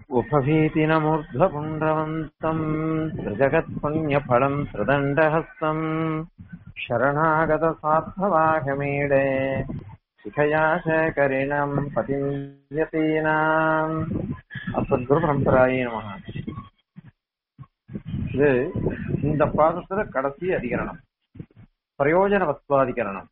उपभीतिनमूर्ध्वपुण्ड्रवन्तम् त्रिजगत्पुण्यफलम् त्रिदण्डहस्तम् शरणागतसार्थवाहमीडे शिखया शेखरिणम् पतिम् यतीनाम् அசத்குரு பரம்பராயே நமக இது இந்த பாதத்துல கடைசி அதிகரணம் பிரயோஜன வஸ்துவாதிகரணம்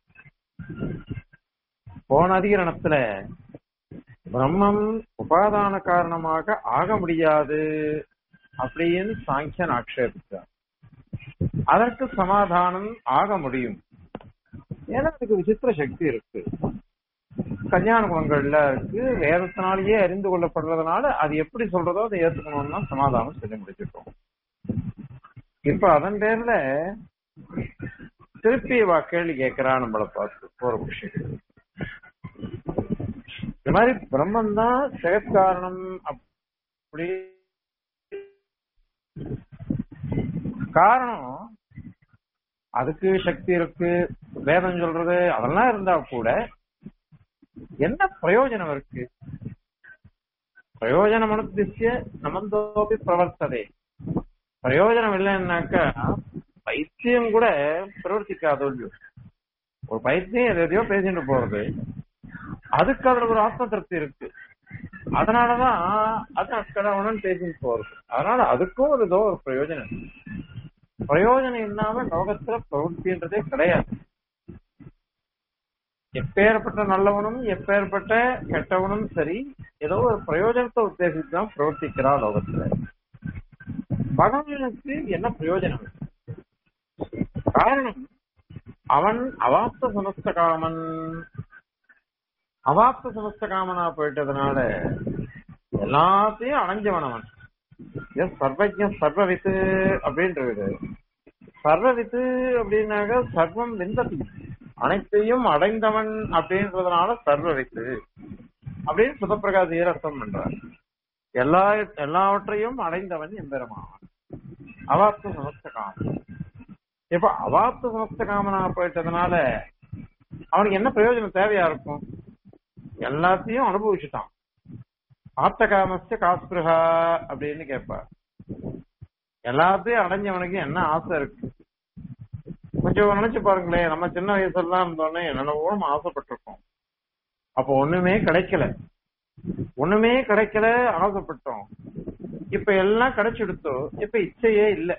போன அதிகரணத்துல பிரம்மம் உபாதான காரணமாக ஆக முடியாது அப்படின்னு சாங்கியன் ஆக்ஷேபித்தார் அதற்கு சமாதானம் ஆக முடியும் ஏன்னா அதுக்கு விசித்திர சக்தி இருக்கு கல்யாண குணங்கள்ல இருக்கு வேதத்தினாலேயே அறிந்து கொள்ளப்படுறதுனால அது எப்படி சொல்றதோ அதை ஏத்துக்கணும்னா சமாதானம் சொல்லி முடிச்சிட்டோம் இப்ப அதன் பேர்ல திருப்பி வா கேள்வி கேட்கிறா நம்மளை பார்த்து போற விஷயம் இந்த மாதிரி பிரம்மன் தான் ஜெகத்காரணம் அப்படி காரணம் அதுக்கு சக்தி இருக்கு வேதம் சொல்றது அதெல்லாம் இருந்தா கூட என்ன பிரயோஜனம் இருக்கு பிரயோஜனம் அனுத்திய நமந்தோபி பிரவர்த்ததே பிரயோஜனம் இல்லைன்னாக்கா பைத்தியம் கூட பிரவர்த்திக்காதோ இல்லையோ ஒரு பைத்தியம் எதையோ பேசிட்டு போறது அதுக்கு அதுல ஒரு ஆத்ம திருப்தி இருக்கு அதனாலதான் அது அக்கடவுடன் பேசிட்டு போறது அதனால அதுக்கும் ஒரு ஏதோ ஒரு பிரயோஜனம் பிரயோஜனம் இல்லாம லோகத்துல பிரவൃத்தின்றதே கிடையாது எப்பேற்பட்ட நல்லவனும் எப்பேற்பட்ட கெட்டவனும் சரி ஏதோ ஒரு பிரயோஜனத்தை உத்தேசித்து தான் பிரவர்த்திக்கிறா லோகத்துல பகவானுக்கு என்ன பிரயோஜனம் காரணம் அவன் அவாப்த சமஸ்த காமன் அவாப்த சமஸ்த காமனா போயிட்டதுனால எல்லாத்தையும் அணைஞ்சவன் அவன் எஸ் சர்வஜ சர்வவித்து அப்படின்றது சர்வவித்து அப்படின்னாக்க சர்வம் விந்ததி அனைத்தையும் அடைந்தவன் அப்படின்றதுனால சர்வவித்து அப்படின்னு சுதப்பிரகாசியர் அர்த்தம் பண்றார் எல்லா எல்லாவற்றையும் அடைந்தவன் எம்பெருமான் அவாப்த சமஸ்த காமன் இப்ப அவாப்த சமஸ்த காமனா போயிட்டதுனால அவனுக்கு என்ன பிரயோஜனம் தேவையா இருக்கும் எல்லாத்தையும் அனுபவிச்சுட்டான் ஆப்த காமஸ்த காஸ்பிருகா அப்படின்னு கேட்பார் எல்லாத்தையும் அடைஞ்சவனுக்கு என்ன ஆசை இருக்கு கொஞ்சம் நினைச்சு பாருங்களேன் நம்ம சின்ன வயசுலாம் இருந்தோடனே என்னென்னவோ நம்ம ஆசைப்பட்டிருக்கோம் அப்போ ஒண்ணுமே கிடைக்கல ஒண்ணுமே கிடைக்கல ஆசைப்பட்டோம் இப்ப எல்லாம் கிடைச்சிடுத்தோ இப்ப இச்சையே இல்ல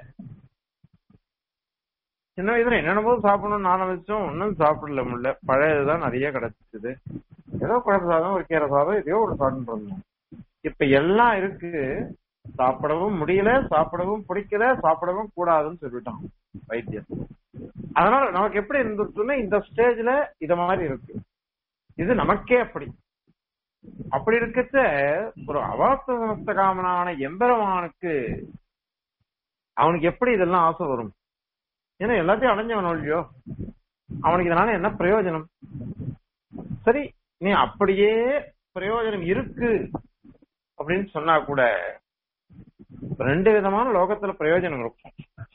சின்ன வயசுல என்னென்னவோ சாப்பிடணும்னு நான் நினைச்சோம் ஒன்னும் சாப்பிடல முடியல பழையதுதான் நிறைய கிடைச்சது ஏதோ குழம்பு சாதம் ஒரு கீரை சாதம் எதையோ ஒரு சாப்பிட்டு இருந்தோம் இப்ப எல்லாம் இருக்கு சாப்பிடவும் முடியல சாப்பிடவும் பிடிக்கல சாப்பிடவும் கூடாதுன்னு சொல்லிட்டான் வைத்தியம் அதனால நமக்கு எப்படி இருந்துருச்சுன்னா இந்த ஸ்டேஜ்ல இத மாதிரி இருக்கு இது நமக்கே அப்படி அப்படி இருக்கச்ச ஒரு அவாஸ்த காமனான எம்பெருமானுக்கு அவனுக்கு எப்படி இதெல்லாம் ஆசை வரும் ஏன்னா எல்லாத்தையும் அடைஞ்சவன் இல்லையோ அவனுக்கு இதனால என்ன பிரயோஜனம் சரி நீ அப்படியே பிரயோஜனம் இருக்கு அப்படின்னு சொன்னா கூட ரெண்டு விதமான லோகத்துல பிரயோஜனம் இருக்கும்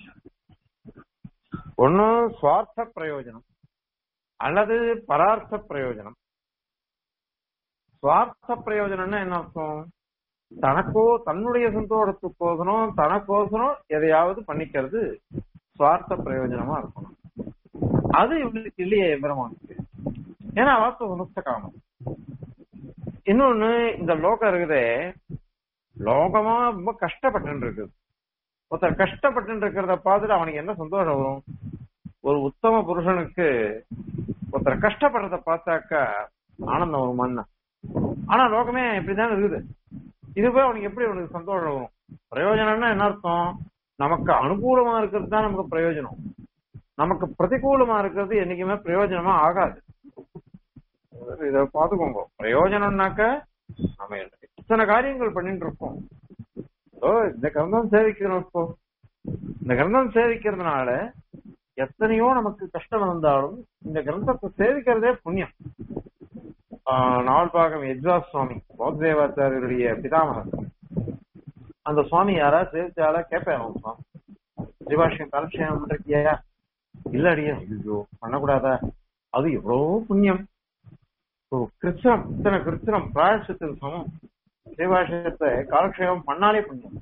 ஒன்னு சுவார்த்த பிரயோஜனம் அல்லது பரார்த்த பிரயோஜனம் சுவார்த்த பிரயோஜனம்னா என்ன அர்த்தம் தனக்கோ தன்னுடைய சந்தோஷத்துக்கோசரம் தனக்கோசரம் எதையாவது பண்ணிக்கிறது சுவார்த்த பிரயோஜனமா இருக்கணும் அது இவனுக்கு இல்லையே பிரமானுக்கு ஏன்னா வாஸ்து சமஸ்த காமம் இன்னொன்னு இந்த லோகம் இருக்குதே லோகமா ரொம்ப கஷ்டப்பட்டு இருக்குது ஒருத்தர் கஷ்டப்பட்டு இருக்கிறத பார்த்துட்டு அவனுக்கு என்ன சந்தோஷம் வரும் ஒரு உத்தம புருஷனுக்கு ஒருத்தர் கஷ்டப்படுறத பார்த்தாக்கா ஆனந்தம் வரும் மண்ண ஆனா லோகமே இப்படிதான் இருக்குது இதுவே அவனுக்கு எப்படி அவனுக்கு சந்தோஷம் வரும் பிரயோஜனம்னா என்ன அர்த்தம் நமக்கு அனுகூலமா இருக்கிறது தான் நமக்கு பிரயோஜனம் நமக்கு பிரதிகூலமா இருக்கிறது என்னைக்குமே பிரயோஜனமா ஆகாது இத பாத்துக்கோங்க பிரயோஜனம்னாக்க நம்ம இத்தனை காரியங்கள் பண்ணிட்டு இருக்கோம் ஓ இந்த கிரந்தம் சேவிக்கிறோம் இப்போ இந்த கிரந்தம் சேவிக்கிறதுனால எத்தனையோ நமக்கு கஷ்டம் வந்தாலும் இந்த கிரந்தத்தை சேவிக்கிறதே புண்ணியம் நாவல் பாகம் எஜ்வா சுவாமி பௌத்தேவாச்சாரியருடைய பிதாமகர் அந்த சுவாமி யாரா சேவிச்சாலா கேட்பேன் சுவாமி திரிபாஷம் காலக்ஷேபம் பண்றியா இல்ல அடியா ஐயோ பண்ணக்கூடாதா அது எவ்வளவு புண்ணியம் ஒரு கிருஷ்ணம் இத்தனை கிருஷ்ணம் பிராயசத்துக்கு சமம் சிவாஷயத்தை காலக்ஷேபம் பண்ணாலே புண்ணியம்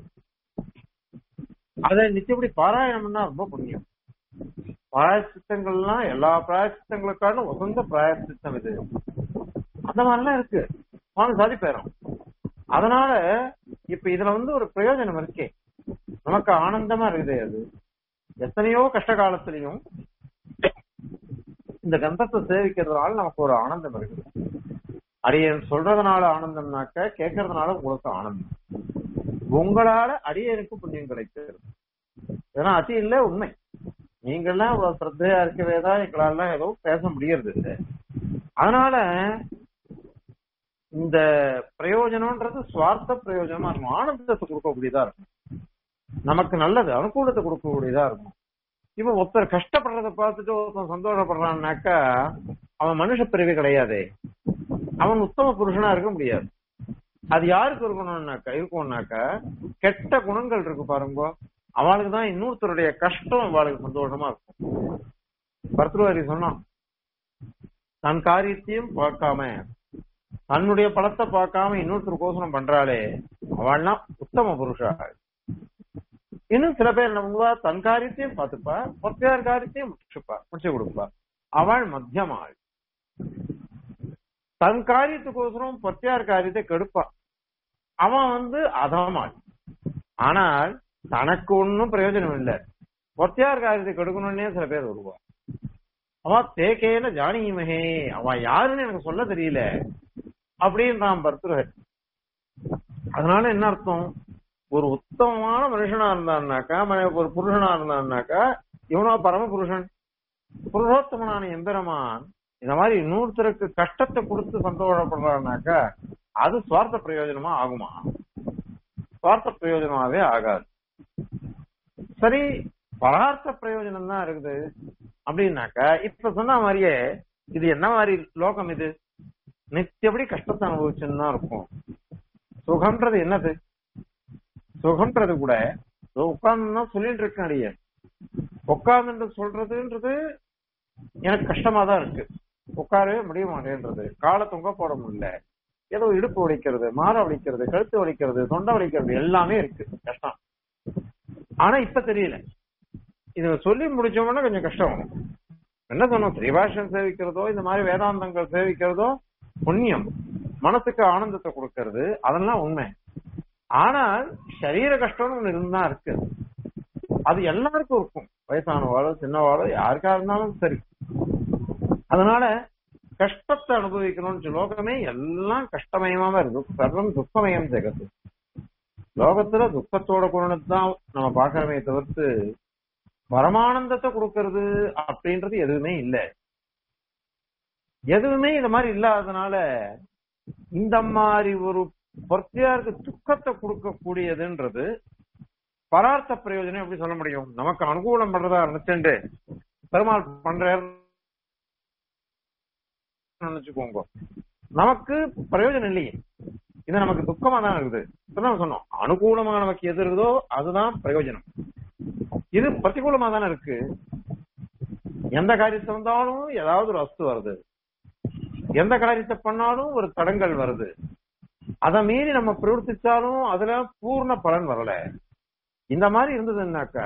அதை நிச்சயப்படி பாராயணம் பண்ணா ரொம்ப புண்ணியம் பிராயசித்தங்கள்லாம் எல்லா பிராயசித்தங்களுக்கான உகந்த பிராயசித்தம் இது அந்த மாதிரிலாம் இருக்கு வாங்க சாதி பேரும் அதனால இப்ப இதுல வந்து ஒரு பிரயோஜனம் இருக்கே நமக்கு ஆனந்தமா இருக்குது அது எத்தனையோ கஷ்ட காலத்திலையும் இந்த கந்தத்தை சேவிக்கிறதுனால நமக்கு ஒரு ஆனந்தம் இருக்குது அடியன் சொல்றதுனால ஆனந்தம்னாக்க கேட்கறதுனால உங்களுக்கு ஆனந்தம் உங்களால அடியனுக்கு புண்ணியம் கிடைக்கிறது ஏன்னா அது இல்ல உண்மை நீங்கெல்லாம் இவ்வளவு சிரத்தையா இருக்கவே தான் எங்களால ஏதோ பேச முடியறது இல்லை அதனால இந்த பிரயோஜனம்ன்றது சுவார்த்த பிரயோஜனமா இருக்கும் ஆனந்தத்தை கொடுக்கக்கூடியதா இருக்கும் நமக்கு நல்லது அனுகூலத்தை கொடுக்கக்கூடியதா இருக்கும் இப்ப ஒருத்தர் கஷ்டப்படுறத பார்த்துட்டு ஒருத்தன் சந்தோஷப்படுறான்னாக்கா அவன் மனுஷ பிறவி கிடையாதே அவன் உத்தம புருஷனா இருக்க முடியாது அது யாருக்கு இருக்கணும்னாக்கா இருக்கும்னாக்கா கெட்ட குணங்கள் இருக்கு பாருங்க அவளுக்கு தான் இன்னொருத்தருடைய கஷ்டம் அவளுக்கு சந்தோஷமா இருக்கும் பர்தவாரி சொன்னான் தன் காரியத்தையும் பார்க்காம தன்னுடைய பலத்தை பார்க்காம இன்னொருத்தர் கோசனம் பண்றாளே அவள்லாம் உத்தம புருஷா இன்னும் சில பேர் என்ன பண்ணுவா தன் காரியத்தையும் பார்த்துப்பா ஒத்தையார் காரியத்தையும் முடிச்சுப்பா முடிச்சு கொடுப்பா அவள் மத்தியமாள் தன் காரியத்துக்கோசரம் பத்தியார் காரியத்தை கெடுப்பா அவன் வந்து அதமாள் ஆனால் தனக்கு ஒன்னும் பிரயோஜனம் இல்லை ஒத்தையார் காரியத்தை கெடுக்கணும்னே சில பேர் வருவா அவன் தேக்கேன ஜானியுமஹே அவன் யாருன்னு எனக்கு சொல்ல தெரியல அப்படின்றான் பர்துரர் அதனால என்ன அர்த்தம் ஒரு உத்தமமான மனுஷனா இருந்தான்னாக்கா ம- ஒரு புருஷனா இருந்தான்னாக்கா இவனோ பரம புருஷன் புருஷோத்தமனான எம்பெருமான் இந்த மாதிரி இன்னொருத்தருக்கு கஷ்டத்தை கொடுத்து சந்தோஷப்படுறான்னாக்கா அது சுவார்த்த பிரயோஜனமா ஆகுமா சுவார்த்த பிரயோஜனமாவே ஆகாது சரி பரார்த்த பிரயோஜனம் தான் இருக்குது அப்படின்னாக்கா இப்ப சொன்ன மாதிரியே இது என்ன மாதிரி லோகம் இது நித்தியபடி கஷ்டத்தை அனுபவிச்சுன்னு தான் இருக்கும் சுகம்ன்றது என்னது சுகம்ன்றது கூட உட்கார்ந்து சொல்லிட்டு இருக்கேன் அடியே உட்கார்ந்து சொல்றதுன்றது எனக்கு கஷ்டமா தான் இருக்கு உட்காரவே முடிய மாட்டேன்றது காலை தொங்க போட முடியல ஏதோ இடுப்பு வலிக்கிறது மாற வலிக்கிறது கழுத்து வலிக்கிறது தொண்டை வலிக்கிறது எல்லாமே இருக்கு கஷ்டம் ஆனா இப்ப தெரியல இது சொல்லி முடிச்சோம்னா கொஞ்சம் கஷ்டம் என்ன சொன்னோம் ஸ்ரீபாஷன் சேவிக்கிறதோ இந்த மாதிரி வேதாந்தங்கள் சேவிக்கிறதோ புண்ணியம் மனசுக்கு ஆனந்தத்தை கொடுக்கறது அதெல்லாம் உண்மை ஆனால் சரீர கஷ்டம்னு ஒண்ணு இருந்தா இருக்கு அது எல்லாருக்கும் இருக்கும் வயசானவாளோ சின்னவாளோ யாருக்கா இருந்தாலும் சரி அதனால கஷ்டத்தை அனுபவிக்கணும்னு லோகமே எல்லாம் கஷ்டமயமா இருக்கு சர்வம் துக்கமயம் ஜெகத்து லோகத்துல துக்கத்தோட குணத்தை தான் நம்ம பாக்குறமே தவிர்த்து பரமானந்தத்தை கொடுக்கறது அப்படின்றது எதுவுமே இல்லை எதுவுமே இந்த மாதிரி இல்லாததுனால இந்த மாதிரி ஒரு பொறுத்தியாருக்கு துக்கத்தை கொடுக்கக்கூடியதுன்றது பரார்த்த பிரயோஜனம் எப்படி சொல்ல முடியும் நமக்கு அனுகூலம் பண்றதா இருந்துச்சுண்டு பெருமாள் பண்றாரு நினைச்சுக்கோங்க நமக்கு பிரயோஜனம் இல்லையே இது நமக்கு துக்கமா தான் இருக்குது இப்பதான் சொன்னோம் அனுகூலமா நமக்கு எது இருக்குதோ அதுதான் பிரயோஜனம் இது பிரதிகூலமா தானே இருக்கு எந்த காரியத்தை வந்தாலும் ஏதாவது ஒரு வஸ்து வருது எந்த காரியத்தை பண்ணாலும் ஒரு தடங்கள் வருது அதை மீறி நம்ம பிரவர்த்திச்சாலும் அதுல பூர்ண பலன் வரல இந்த மாதிரி இருந்ததுன்னாக்கா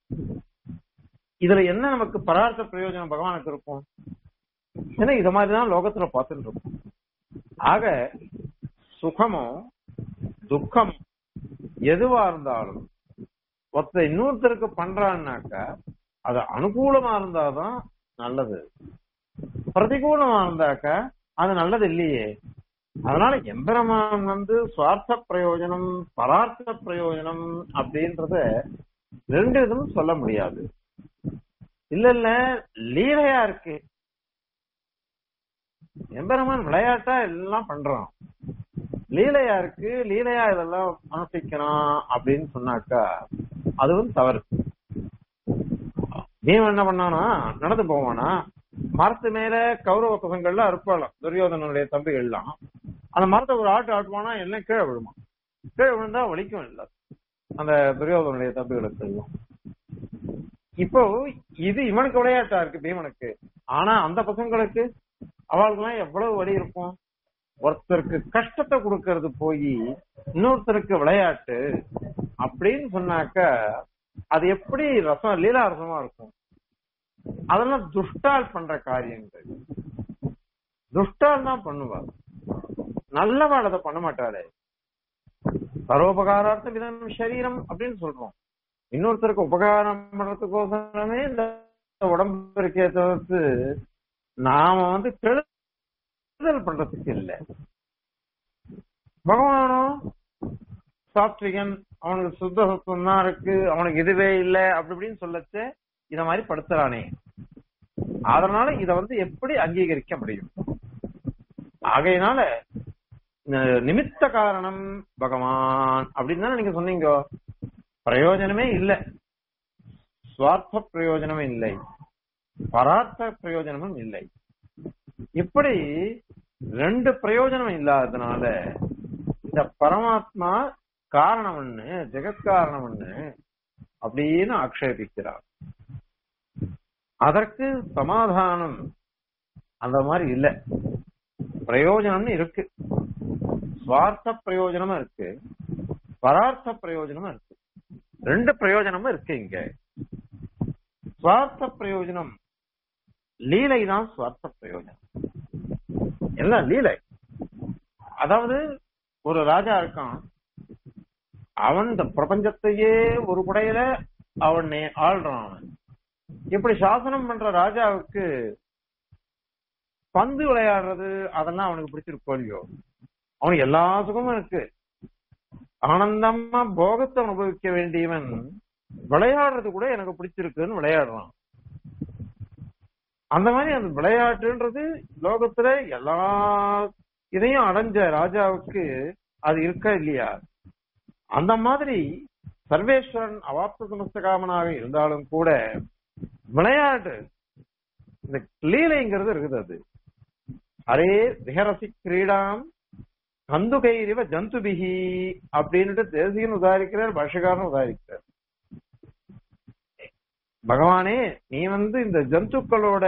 இதுல என்ன நமக்கு பரார்த்த பிரயோஜனம் பகவானுக்கு இருக்கும் ஏன்னா இத மாதிரிதான் லோகத்துல பார்த்துட்டு இருக்கோம் ஆக சுகமோ துக்கம் எதுவா இருந்தாலும் ஒருத்த இன்னொருத்தருக்கு பண்றான்னாக்கா அது அனுகூலமா இருந்தாதான் நல்லது பிரதிகூலமா இருந்தாக்கா அது நல்லது இல்லையே அதனால எம்பெருமான் வந்து சுவார்த்த பிரயோஜனம் பரார்த்த பிரயோஜனம் அப்படின்றத ரெண்டு இதுவும் சொல்ல முடியாது இல்ல இல்ல லீலையா இருக்கு எம்பெருமான் விளையாட்டா எல்லாம் பண்றான் லீலையா இருக்கு லீலையா இதெல்லாம் அனுஷ்டிக்கிறான் அப்படின்னு சொன்னாக்கா அதுவும் தவறு பீமன் என்ன பண்ணானா நடந்து போவானா மரத்து மேல கௌரவ பசங்கள்லாம் இருப்பாளாம் துரியோதனனுடைய தம்பிகள் எல்லாம் அந்த மரத்தை ஒரு ஆட்டு ஆட்டுவானா எல்லாம் கீழே விழுமா கீழே விழுந்தா வலிக்கும் இல்ல அந்த துரியோதனுடைய தம்பிகளுக்கு எல்லாம் இப்போ இது இவனுக்கு விளையாட்டா இருக்கு பீமனுக்கு ஆனா அந்த பசங்களுக்கு அவளுக்கெல்லாம் எவ்வளவு வலி இருக்கும் ஒருத்தருக்கு கஷ்டத்தை கொடுக்கறது போய் இன்னொருத்தருக்கு விளையாட்டு அப்படின்னு சொன்னாக்க அது எப்படி ரசம் லீலா ரசமா இருக்கும் அதெல்லாம் துஷ்டால் பண்ற காரியங்கள் துஷ்டால் தான் பண்ணுவா நல்லவாள் அதை பண்ண மாட்டாளே பரோபகாரார்த்தம் இதன் சரீரம் அப்படின்னு சொல்றோம் இன்னொருத்தருக்கு உபகாரம் பண்றதுக்கோசரமே இந்த உடம்பு இருக்கே தவிர்த்து நாம வந்து கெடுதல் பண்றதுக்கு இல்லை பகவானும் சாத்விகன் அவனுக்கு சுத்த சத்துவம் தான் இருக்கு அவனுக்கு இதுவே இல்லை அப்படி இப்படின்னு சொல்லச்சு இத மாதிரி படுத்துறானே அதனால இத வந்து எப்படி அங்கீகரிக்க முடியும் ஆகையினால இந்த நிமித்த காரணம் பகவான் அப்படின்னு தானே நீங்க சொன்னீங்க பிரயோஜனமே இல்லை சுவார்த்த பிரயோஜனமே இல்லை பரார்த்த பிரயோஜனமும் இல்லை இப்படி ரெண்டு பிரயோஜனம் இல்லாததுனால இந்த பரமாத்மா காரணம் ஒண்ணு ஜெகத்காரணம் ஒண்ணு அப்படின்னு ஆக்ஷேபிக்கிறார் அதற்கு சமாதானம் அந்த மாதிரி இல்லை பிரயோஜனம்னு இருக்கு சுவார்த்த பிரயோஜனமும் இருக்கு பரார்த்த பிரயோஜனமும் இருக்கு ரெண்டு பிரயோஜனமும் இருக்கு இங்க சுவார்த்த பிரயோஜனம் லீலை தான் சுவார்த்த பிரயோஜனம் எல்லாம் லீலை அதாவது ஒரு ராஜா இருக்கான் அவன் இந்த பிரபஞ்சத்தையே ஒரு குடையில அவன் ஆள்றான் அவன் இப்படி சாசனம் பண்ற ராஜாவுக்கு பந்து விளையாடுறது அதெல்லாம் அவனுக்கு பிடிச்சிருக்கோ இல்லையோ அவனுக்கு எல்லா சுகமும் இருக்கு ஆனந்தமா போகத்தை அனுபவிக்க வேண்டியவன் விளையாடுறது கூட எனக்கு பிடிச்சிருக்குன்னு விளையாடுறான் அந்த மாதிரி அந்த விளையாட்டுன்றது லோகத்துல எல்லா இதையும் அடைஞ்ச ராஜாவுக்கு அது இருக்கா இல்லையா அந்த மாதிரி சர்வேஸ்வரன் அவாப்த சமஸ்தகாமனாக இருந்தாலும் கூட விளையாட்டு இந்த லீலைங்கிறது இருக்குது அது அரே விஹரசி கிரீடாம் கந்துகைரிவ ஜந்துபிகி அப்படின்னுட்டு தேசிகன் உதாரிக்கிறார் பாஷகாரன் உதாரிக்கிறார் பகவானே நீ வந்து இந்த ஜந்துக்களோட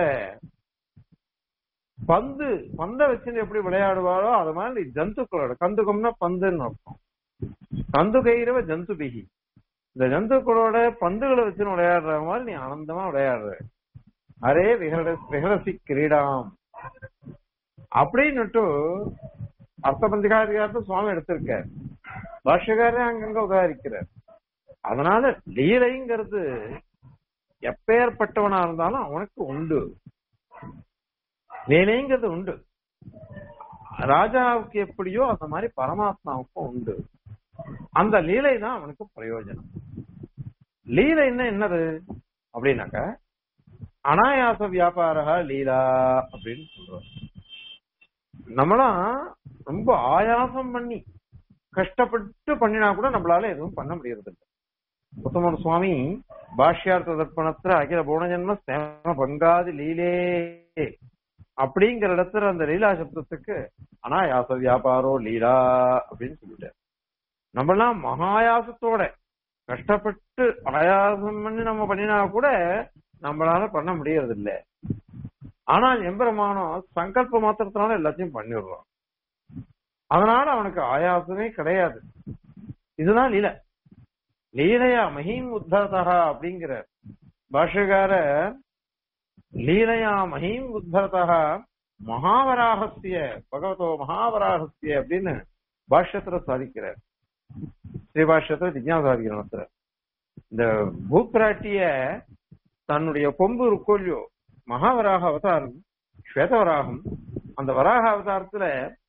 பந்து பந்த வச்சு எப்படி விளையாடுவாரோ அது மாதிரி ஜந்துக்களோட கந்துகம்னா பந்துன்னு அர்த்தம் கந்துகைரவ ஜந்துபிகி இந்த ஜந்துக்களோட பந்துகளை வச்சு விளையாடுற மாதிரி நீ ஆனந்தமா விளையாடுற அரே விஹர விஹரசி கிரீடாம் அப்படின்னுட்டு அர்த்தபந்திகாரிகாரத்தை சுவாமி எடுத்திருக்கார் பாஷ்யக்காரே அங்கங்க உதாரிக்கிறார் அதனால லீலைங்கிறது எப்பேற்பட்டவனா இருந்தாலும் அவனுக்கு உண்டு லீலைங்கிறது உண்டு ராஜாவுக்கு எப்படியோ அந்த மாதிரி பரமாத்மாவுக்கும் உண்டு அந்த லீலை தான் அவனுக்கு பிரயோஜனம் லீலைன்னா என்னது அப்படின்னாக்க அனாயாச வியாபாரா லீலா அப்படின்னு சொல்றோம் நம்மளாம் ரொம்ப ஆயாசம் பண்ணி கஷ்டப்பட்டு பண்ணினா கூட நம்மளால எதுவும் பண்ண முடியறது இல்லை உத்தமன் சுவாமி பாஷ்யார்த்த தர்ப்பணத்துல அகில பூணஜன்ம சேம பங்காதி லீலே அப்படிங்கிற இடத்துல அந்த லீலா சப்தத்துக்கு அனாயாச வியாபாரோ லீலா அப்படின்னு சொல்லிட்டார் நம்மளாம் மகாயாசத்தோட கஷ்டப்பட்டு ஆயாசம் பண்ணி நம்ம பண்ணினா கூட நம்மளால பண்ண முடியறது இல்ல ஆனால் எம்பெருமானம் சங்கல்ப மாத்திரத்தினால எல்லாத்தையும் பண்ணிடுறோம் அதனால அவனுக்கு ஆயாசமே கிடையாது இதுதான் லீலை லீலையா மஹீம் உத்தரதா அப்படிங்கிற பாஷகார லீலையா மஹீம் உத்தரதா மகாவராகசிய பகவதோ மகாவராகசிய அப்படின்னு பாஷ்யத்துல சாதிக்கிறார் ஸ்ரீபாஷ்யத்துல ஜிஜாசாதிக்கிறத்துல இந்த பூப்பிராட்டிய தன்னுடைய கொம்பு இருக்கோல்லையோ மகாவராக அவதாரம் ஸ்வேதவராகம் அந்த வராக அவதாரத்துல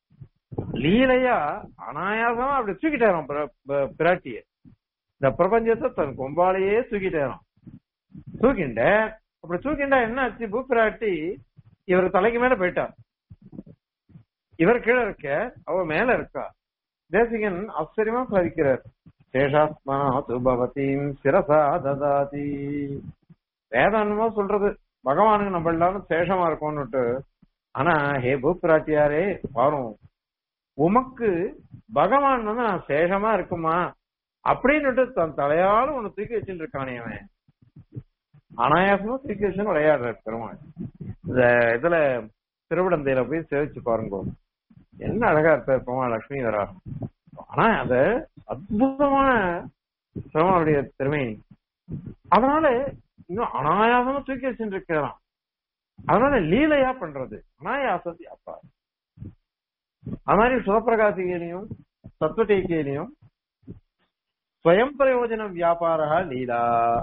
லீலையா அனாயாசமா அப்படி தூக்கிட்டாராம் பிராட்டிய இந்த பிரபஞ்சத்தை தன் கொம்பாலேயே தூக்கிட்டாராம் தூக்கிண்ட அப்படி தூக்கிண்டா என்ன ஆச்சு பூப்பிராட்டி இவர் தலைக்கு மேல போயிட்டார் இவர் கீழே இருக்க அவ மேல இருக்கா தேசிகன் ஆச்சரியமா சாதிக்கிறார் சேஷாத்மா சுபவதீம் சிரசா ததாதி வேதாந்தமா சொல்றது பகவானுக்கு நம்ம எல்லாரும் சேஷமா இருக்கோம்னுட்டு ஆனா ஹே பூப்பிராட்டியாரே பாரும் உமக்கு பகவான் வந்து நான் சேஷமா இருக்குமா அப்படின்னுட்டு தன் தலையால ஒண்ணு தூக்கி வச்சுட்டு இருக்கானே அவன் அனாயாசமா தூக்கி வச்சு விளையாடுற பெருமாள் இந்த இதுல திருவிடந்தையில போய் சேவிச்சு பாருங்க என்ன அழகா இருப்பார் பெருமாள் லட்சுமி வரா ஆனா அத அற்புதமான பெருமாளுடைய திறமை அதனால இன்னும் அனாயாசமா தூக்கி வச்சுட்டு இருக்கிறான் அதனால லீலையா பண்றது அனாயாச வியாபாரம் அது மாதிரி சுதப்பிரகாசிகையிலையும் தத்துவட்டீகையிலையும் ஸ்வயம் பிரயோஜன வியாபாரா லீலா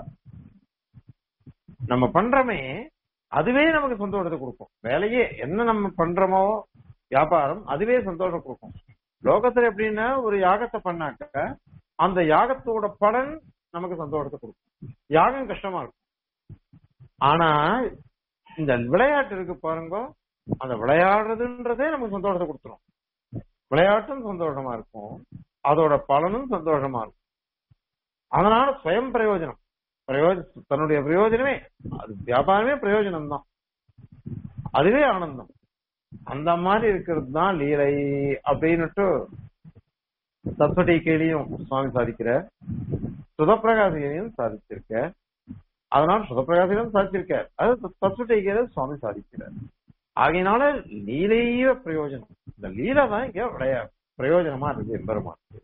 நம்ம பண்றோமே அதுவே நமக்கு சந்தோஷத்தை கொடுக்கும் வேலையே என்ன நம்ம பண்றோமோ வியாபாரம் அதுவே சந்தோஷம் கொடுக்கும் லோகத்துல எப்படின்னா ஒரு யாகத்தை பண்ணாக்க அந்த யாகத்தோட பலன் நமக்கு சந்தோஷத்தை கொடுக்கும் யாகம் கஷ்டமா இருக்கும் ஆனா இந்த விளையாட்டு இருக்கு பாருங்க அந்த விளையாடுறதுன்றதே நமக்கு சந்தோஷத்தை கொடுத்துரும் விளையாட்டும் சந்தோஷமா இருக்கும் அதோட பலனும் சந்தோஷமா இருக்கும் அதனால சுயம் பிரயோஜனம் பிரயோஜ தன்னுடைய பிரயோஜனமே அது வியாபாரமே பிரயோஜனம் தான் அதுவே ஆனந்தம் அந்த மாதிரி இருக்கிறது தான் லீலை அப்படின்னுட்டு தத்துவட்டீக்கையிலையும் சுவாமி சாதிக்கிற சுதப்பிரகாசிகையிலையும் சாதிச்சிருக்க அதனால சுதப்பிரகாசிகளும் சாதிச்சிருக்கார் அது தத்துவட்டீக்கையில சுவாமி சாதிக்கிறார் ஆகையினால லீலைய பிரயோஜனம் இந்த லீலை தான் இங்க விளைய பிரயோஜனமா இருக்கு எம்பெருமானுக்கு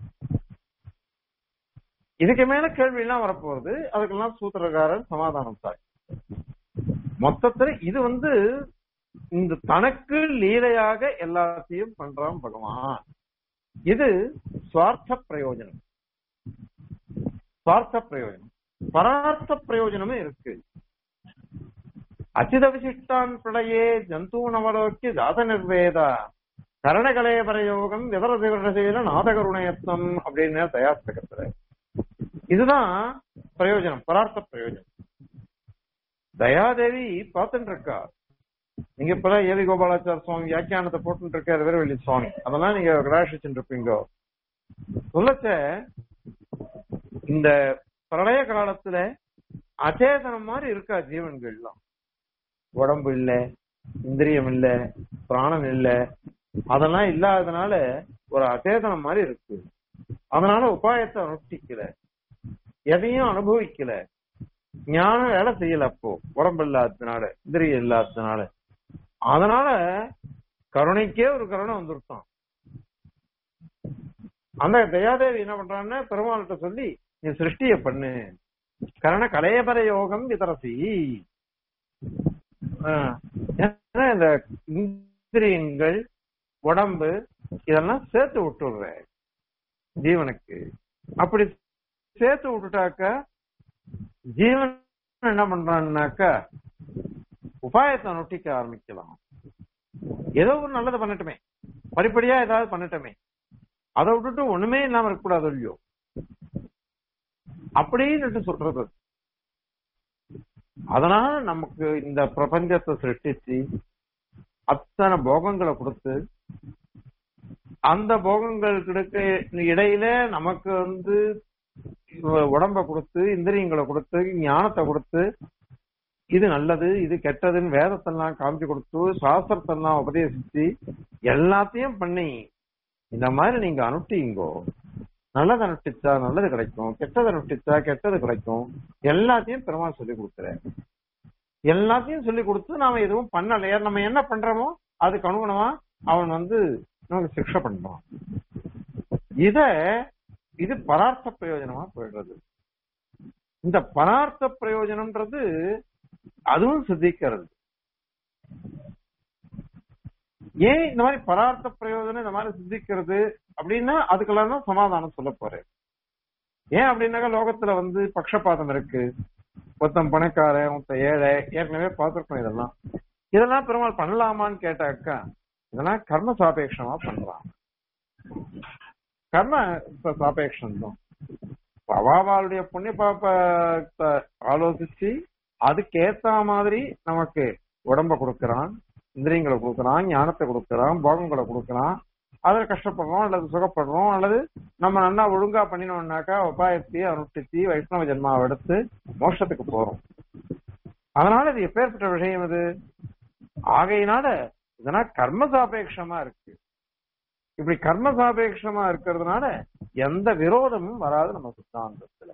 இதுக்கு மேல கேள்வி எல்லாம் வரப்போகுது அதுக்கெல்லாம் சூத்திரக்காரன் சமாதானம் சாய் மொத்தத்துல இது வந்து இந்த தனக்கு லீலையாக எல்லாத்தையும் பண்றான் பகவான் இது சுவார்த்த பிரயோஜனம் சுவார்த்த பிரயோஜனம் பரார்த்த பிரயோஜனமும் இருக்கு அச்சித விசிஷ்டான் பிரளயே ஜந்தூனவலோக்கி ஜாத நிர்வேத கரணகலே பிரயோகம் விவர விவரசீல நாதகருணயத்னம் அப்படின்னு தயாஸ்தகத்துல இதுதான் பிரயோஜனம் பரார்த்த பிரயோஜனம் தயாதேவி பார்த்துட்டு இருக்கா நீங்க இப்ப ஏவி கோபாலாச்சார சுவாமி வியாக்கியானத்தை போட்டு இருக்காரு வீரவெளி சுவாமி அதெல்லாம் நீங்க கடாஷிச்சுட்டு இருப்பீங்க சொல்லச்ச இந்த பிரளய காலத்துல அச்சேதனம் மாதிரி இருக்கா ஜீவன்கள்லாம் உடம்பு இல்ல இந்திரியம் இல்ல பிராணம் இல்ல அதெல்லாம் இல்லாததுனால ஒரு அச்சேதனம் மாதிரி இருக்கு அதனால உபாயத்தை அனுஷ்டிக்கல எதையும் அனுபவிக்கல ஞானம் வேலை செய்யல அப்போ உடம்பு இல்லாததுனால இந்திரியம் இல்லாததுனால அதனால கருணைக்கே ஒரு கருணை வந்துருட்டான் அந்த தயாதேவி என்ன பண்றான்னு பெருமாள்கிட்ட சொல்லி நீ சிருஷ்டிய பண்ணு கரண கலையபர யோகம் விதரசி ஏன்னா இந்த இந்திரியங்கள் உடம்பு இதெல்லாம் சேர்த்து விட்டுடுற ஜீவனுக்கு அப்படி சேர்த்து விட்டுட்டாக்க ஜீவன் என்ன பண்றான்னாக்கா உபாயத்தை நொட்டிக்க ஆரம்பிக்கலாம் ஏதோ ஒரு நல்லதை பண்ணட்டுமே படிப்படியா ஏதாவது பண்ணட்டுமே அதை விட்டுட்டு ஒண்ணுமே இல்லாம இருக்கக்கூடாது இல்லையோ அப்படின்னு சொல்றது அதனால நமக்கு இந்த பிரபஞ்சத்தை சிருஷ்டிச்சு அத்தனை போகங்களை கொடுத்து அந்த போகங்களுக்கு இடையில நமக்கு வந்து உடம்ப கொடுத்து இந்திரியங்களை கொடுத்து ஞானத்தை கொடுத்து இது நல்லது இது கெட்டதுன்னு வேதத்தெல்லாம் காமிச்சு கொடுத்து சாஸ்திரத்தெல்லாம் உபதேசிச்சு எல்லாத்தையும் பண்ணி இந்த மாதிரி நீங்க அனுஷ்டிங்கோ நல்லது அனுஷ்டிச்சா நல்லது கிடைக்கும் கெட்டது அனுஷ்டிச்சா கெட்டது கிடைக்கும் எல்லாத்தையும் பெருமாள் சொல்லி கொடுக்குறேன் எல்லாத்தையும் சொல்லி கொடுத்து நாம எதுவும் பண்ணலையா நம்ம என்ன பண்றோமோ அதுக்கு அனுகுணமா அவன் வந்து நமக்கு சிக்ஷை பண்றான் இத இது பரார்த்த பிரயோஜனமா போயிடுறது இந்த பரார்த்த பிரயோஜனம்ன்றது அதுவும் சித்திக்கிறது ஏன் இந்த மாதிரி பரார்த்த பிரயோஜனம் இந்த மாதிரி சித்திக்கிறது அப்படின்னா அதுக்கெல்லாம் தான் சமாதானம் சொல்ல போறேன் ஏன் அப்படின்னாக்கா லோகத்துல வந்து பக்ஷபாதம் இருக்கு ஒருத்தன் பணக்காரன் ஒருத்தன் ஏழை ஏற்கனவே பார்த்திருக்கோம் இதெல்லாம் இதெல்லாம் பெருமாள் பண்ணலாமான்னு கேட்டாக்கா இதெல்லாம் கர்ம சாபேட்சமா பண்றான் கர்ம இப்ப சாபேட்சம் தான் அவாவாளுடைய புண்ணிய பாப்ப ஆலோசிச்சு அதுக்கேத்த மாதிரி நமக்கு உடம்ப கொடுக்கறான் இந்திரியங்களை கொடுக்கறான் ஞானத்தை கொடுக்கறான் போகங்களை கொடுக்கறான் அதுல கஷ்டப்படுறோம் அல்லது சுகப்படுறோம் அல்லது நம்ம நல்லா ஒழுங்கா பண்ணினோம்னாக்கா உபாயத்தை அனுஷ்டிச்சு வைஷ்ணவ ஜென்மாவை எடுத்து மோட்சத்துக்கு போறோம் அதனால இது எப்பேற்பட்ட விஷயம் இது ஆகையினால இதெல்லாம் கர்ம சாபேட்சமா இருக்கு இப்படி கர்ம சாபேட்சமா இருக்கிறதுனால எந்த விரோதமும் வராது நம்ம சித்தாந்தத்துல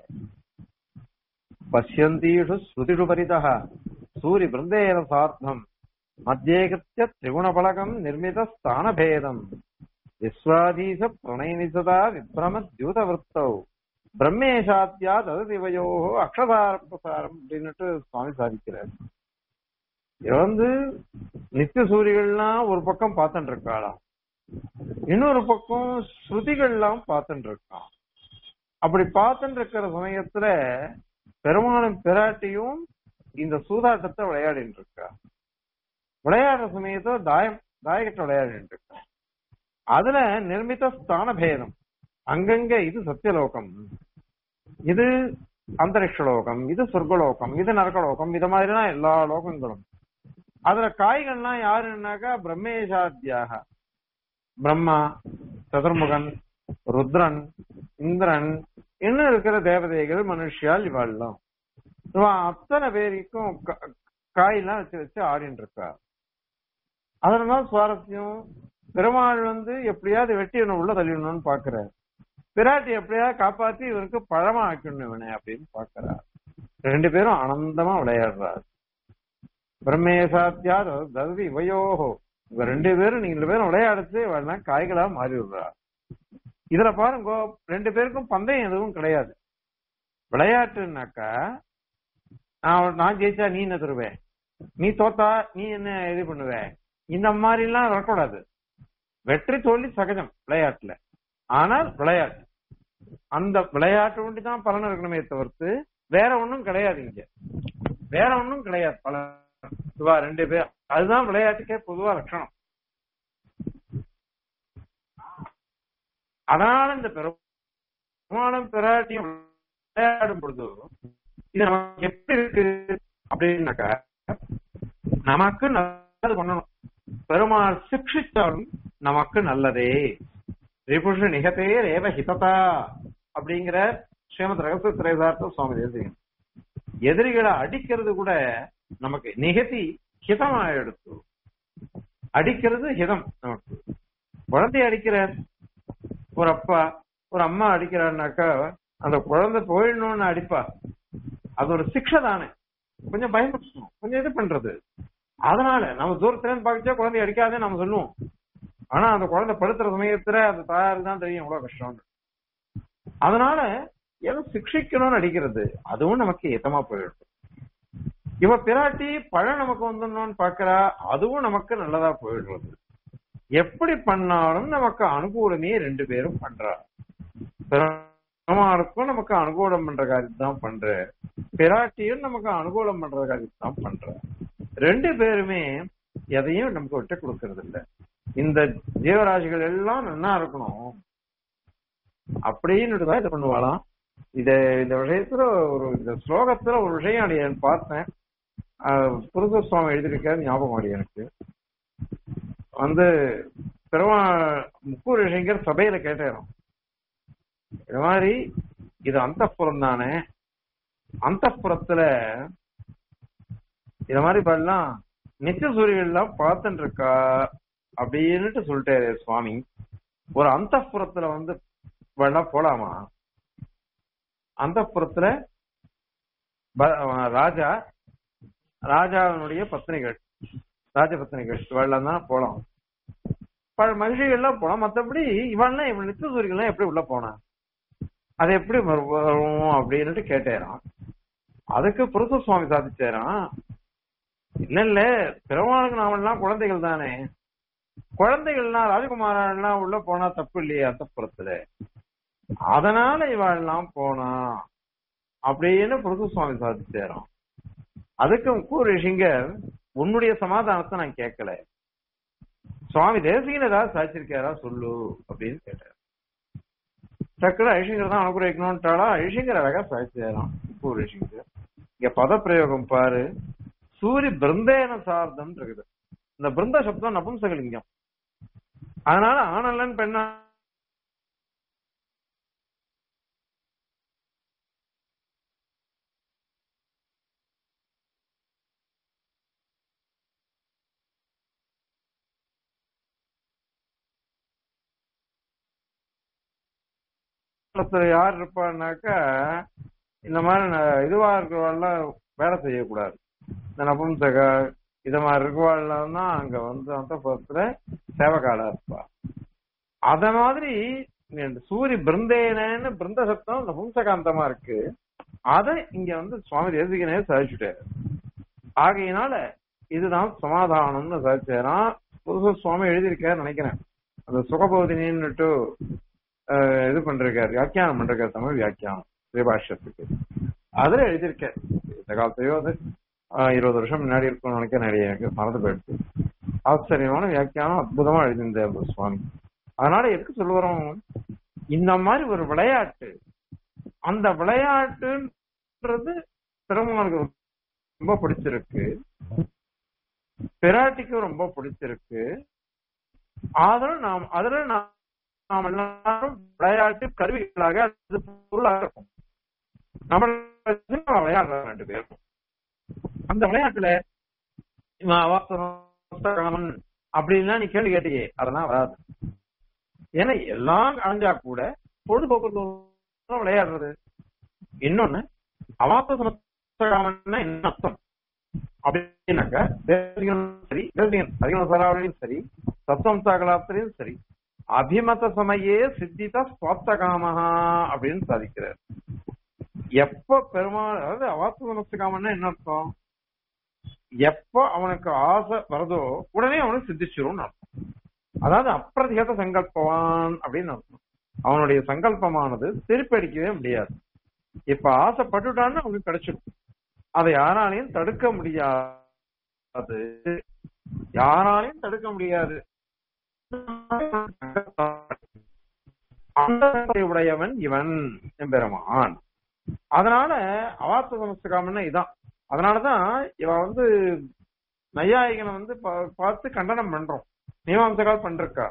பசியந்தீஷு ஸ்ருதிஷு பரிதா சூரி பிருந்தேன சார்த்தம் மத்தியேகத்திய திரிகுணபலகம் நிர்மித ஸ்தான பேதம் விஸ்வாதீச பிரணயனிசதா விப்ரம தியூத விற்பௌ பிரம்மேஷாத்தியா தததிவயோ அக்ஷதார பிரசாரம் அப்படின்னுட்டு சுவாமி சாதிக்கிறார் இது வந்து நித்திய சூரிகள்லாம் ஒரு பக்கம் பார்த்துட்டு இருக்காளாம் இன்னொரு பக்கம் ஸ்ருதிகள்லாம் பார்த்துட்டு இருக்கான் அப்படி பார்த்துட்டு இருக்கிற சமயத்துல பெருமானும் பிராட்டியும் இந்த சூதாட்டத்தை விளையாடிட்டு இருக்கா விளையாடுற சமயத்துல தாயம் தாயகத்தை விளையாடிட்டு இருக்கா அதுல நிர்மித ஸ்தான பேதம் அங்கங்க இது சத்தியலோகம் இது அந்தரிக்ஷ லோகம் இது சொர்க்கலோகம் இது நரகலோகம் இது மாதிரிலாம் எல்லா லோகங்களும் அதுல காய்கள்லாம் யாருன்னாக்கா பிரம்மேஷாத்தியாக பிரம்மா சதுர்முகன் ருத்ரன் இந்திரன் இன்னும் இருக்கிற தேவதைகள் மனுஷியால் இவாள்லாம் இவன் அத்தனை பேருக்கும் கா- காயெல்லாம் வச்சு வச்சு ஆடின்னு இருக்கா அதனால சுவாரஸ்யம் பெருமாள் வந்து எப்படியாவது வெட்டி இவனை உள்ள தள்ளிடணும்னு பாக்குறாரு பிராட்டி எப்படியாவது காப்பாத்தி இவருக்கு பழமா ஆக்கணும் இவனை அப்படின்னு பாக்குறாரு ரெண்டு பேரும் ஆனந்தமா விளையாடுறாரு பிரம்மேசாத்தியா தகுதி இவையோகோ இவங்க ரெண்டு பேரும் நீங்க ரெண்டு பேரும் விளையாடுச்சு இவெல்லாம் காய்களா மாறி விடுறா இதுல பாருங்க ரெண்டு பேருக்கும் பந்தயம் எதுவும் கிடையாது விளையாட்டுனாக்கா நான் நான் ஜெயிச்சா நீ என்ன தருவேன் நீ தோத்தா நீ என்ன இது பண்ணுவ இந்த மாதிரி எல்லாம் வரக்கூடாது வெற்றி தோல்வி சகஜம் விளையாட்டுல ஆனால் விளையாட்டு அந்த விளையாட்டு ஒண்டி தான் பலன் இருக்கணுமே தவிர்த்து வேற ஒண்ணும் கிடையாது இங்க வேற ஒண்ணும் கிடையாது பலன் இவா ரெண்டு பேர் அதுதான் விளையாட்டுக்கே பொதுவா லட்சணம் அதனால இந்த பெருமானம் பிராட்டியும் விளையாடும் பொழுது இது நமக்கு எப்படி இருக்கு அப்படின்னாக்கா நமக்கு நல்லது பண்ணணும் பெருமாள் சிக்ஷித்தாலும் நமக்கு நல்லதே ரிபுஷ நிகத்தே ரேவ ஹிததா அப்படிங்கிற ஸ்ரீமத் ரகசிய திரைதார்த்த சுவாமி தேசிகன் எதிரிகளை அடிக்கிறது கூட நமக்கு நிகதி ஹிதமா எடுத்து அடிக்கிறது ஹிதம் நமக்கு குழந்தைய அடிக்கிறார் ஒரு அப்பா ஒரு அம்மா அடிக்கிறாருனாக்கா அந்த குழந்தை போயிடணும்னு அடிப்பா அது ஒரு சிக்ஷை தானே கொஞ்சம் பயமுறுத்தணும் கொஞ்சம் இது பண்றது அதனால நம்ம தூரத்துல இருந்து பார்க்கச்சா குழந்தை அடிக்காதே நம்ம சொல்லுவோம் ஆனா அந்த குழந்தை படுத்துற சமயத்துல அது தாயாருக்கு தான் தெரியும் எவ்வளவு கஷ்டம் அதனால ஏதோ சிக்ஷிக்கணும்னு அடிக்கிறது அதுவும் நமக்கு ஏத்தமா போயிடுது இவ பிராட்டி பழம் நமக்கு வந்துடணும்னு பாக்குறா அதுவும் நமக்கு நல்லதா போயிடுறது எப்படி பண்ணாலும் நமக்கு அனுகூலமே ரெண்டு பேரும் பண்றா பெருமாளுக்கும் நமக்கு அனுகூலம் பண்ற காரியத்தை தான் பண்ற பிராட்டியும் நமக்கு அனுகூலம் பண்ற காரியத்தை தான் பண்ற ரெண்டு பேருமே எதையும் நமக்கு விட்டு கொடுக்கறது இல்ல இந்த ஜீவராசிகள் எல்லாம் நல்லா இருக்கணும் அப்படின்னு தான் இதை பண்ணுவாளாம் இத இந்த விஷயத்துல ஒரு இந்த ஸ்லோகத்துல ஒரு விஷயம் அடி பார்த்தேன் ஆஹ் புருஷ சுவாமி எழுதியிருக்காரு ஞாபகம் அடி எனக்கு வந்து பெருமா முக்கூர் ரிஷிங்கர் சபையில கேட்டாராம் இது மாதிரி இது அந்தப்புறம் தானே அந்தப்புறத்துல இது மாதிரி பண்ணலாம் நித்திய சூரியன் எல்லாம் பார்த்துட்டு இருக்கா அப்படின்னுட்டு சொல்லிட்டாரு சுவாமி ஒரு அந்தப்புறத்துல வந்து வெள்ளம் போலாமா அந்தப்புறத்துல ராஜா ராஜாவினுடைய பத்னிகள் ராஜபத்னிகள் இவெல்லாம் தான் போலாம் பல மகிழ்ச்சிகள்லாம் போலாம் மத்தபடி இவன்லாம் இவன் நித்திய சூரியன்லாம் எப்படி உள்ள போனா அது எப்படி வரும் அப்படின்னுட்டு கேட்டேரான் அதுக்கு புருஷ சுவாமி சாதிச்சாராம் இல்ல இல்ல பெருமாளுக்கு நாமெல்லாம் குழந்தைகள் தானே குழந்தைகள்லாம் ராஜகுமாரெல்லாம் உள்ள போனா தப்பு இல்லையே அந்த புறத்துல அதனால இவாள்லாம் போனா அப்படின்னு புருஷ சுவாமி சாதிச்சாராம் அதுக்கு கூர் ரிஷிங்கர் உன்னுடைய சமாதானத்தை நான் கேட்கல சுவாமி தேசிகன் ஏதாவது சாதிச்சிருக்காரா சொல்லு அப்படின்னு கேட்டார் டக்குனு ஐஷங்கர் தான் அனுகிரகிக்கணும்ட்டாளா ஐஷங்கர் அழகா சாதிச்சாராம் கூர் ரிஷிங்கர் இங்க பதப்பிரயோகம் பாரு சூரிய பிருந்தேன சார்தம் இருக்குது இந்த பிருந்த சப்தம் நபும்சகலிங்கம் அதனால ஆனல்லன் பெண்ணா யார் இருப்பான்னாக்கா இந்த மாதிரி இதுவா இருக்கிறவாள்லாம் வேலை செய்யக்கூடாது இந்த நபும்சக இத மாதிரி இருக்கவாள்லாம் தான் அங்க வந்து அந்த புறத்துல சேவகாலா இருப்பா அத மாதிரி இந்த சூரிய பிருந்தேனன்னு பிருந்த சப்தம் இந்த பும்சகாந்தமா இருக்கு அத இங்க வந்து சுவாமி தேசிகனே சாதிச்சுட்டாரு ஆகையினால இதுதான் சமாதானம்னு சாதிச்சாரா புதுசா சுவாமி எழுதியிருக்காரு நினைக்கிறேன் அந்த சுகபோதினின்னுட்டு அஹ், இது பண்றாரு வியாக்கியானம் பண்றாரு தமிழ் வியாக்கியானம் ஸ்ரீபாஷ்யத்துக்கு அதுல எழுதியிருக்காரு இந்த காலத்தையோ அது ஆஹ், இருபது வருஷம் முன்னாடி இருக்கும்னு நினைக்கிறேன் நிறைய எனக்கு மறந்து போயிடுச்சு ஆச்சரியமான வியாக்கியானம் அற்புதமா எழுதியிருந்தார் சுவாமி அதனால எதுக்கு சொல்லுறோம் இந்த மாதிரி ஒரு விளையாட்டு அந்த விளையாட்டுன்றது பெருமாளுக்கு ரொம்ப பிடிச்சிருக்கு பிராட்டிக்கும் ரொம்ப பிடிச்சிருக்கு அதுல நாம் அதுல நாம் நாம் எல்லாரும் விளையாட்டு கருவிகளாக அது பொருளாக இருக்கும் நம்ம விளையாடுறோம் ரெண்டு பேரும் அந்த விளையாட்டுல இவன் அவாசனம் அப்படின்லாம் நீ கேள்வி கேட்டியே அதெல்லாம் வராது ஏன்னா எல்லாம் அடைஞ்சா கூட பொழுதுபோக்குறது விளையாடுறது இன்னொன்னு அவாச சமஸ்தகாமன்னா என்ன அர்த்தம் அப்படின்னாக்க தேசிகனும் சரி தேசிகன் அதிகம சராவளியும் சரி தத்துவம் சாகலாத்திலையும் சரி அபிமத சமயே சித்தித சுவாப்தகாமஹா அப்படின்னு சாதிக்கிறார் எப்ப பெருமாள் அதாவது அவாச சமஸ்தகாமன்னா என்ன அர்த்தம் எப்ப அவனுக்கு ஆசை வருதோ உடனே அவனுக்கு சித்திச்சிரும் அர்த்தம் அதாவது அப்பிரதிகத சங்கல்பவான் அப்படின்னு அர்த்தம் அவனுடைய சங்கல்பமானது திருப்பி அடிக்கவே முடியாது இப்ப ஆசைப்பட்டுட்டான்னு அவனுக்கு கிடைச்சிடும் அதை யாராலையும் தடுக்க முடியாது யாராலையும் தடுக்க முடியாது அந்த உடையவன் இவன் எம்பெருமான் அதனால அவாத்த சமஸ்தகாமன்னா இதான் அதனாலதான் இவன் வந்து நையாயிகனை வந்து பா- பார்த்து கண்டனம் பண்றோம் மீமாம்சகால் பண்றக்கா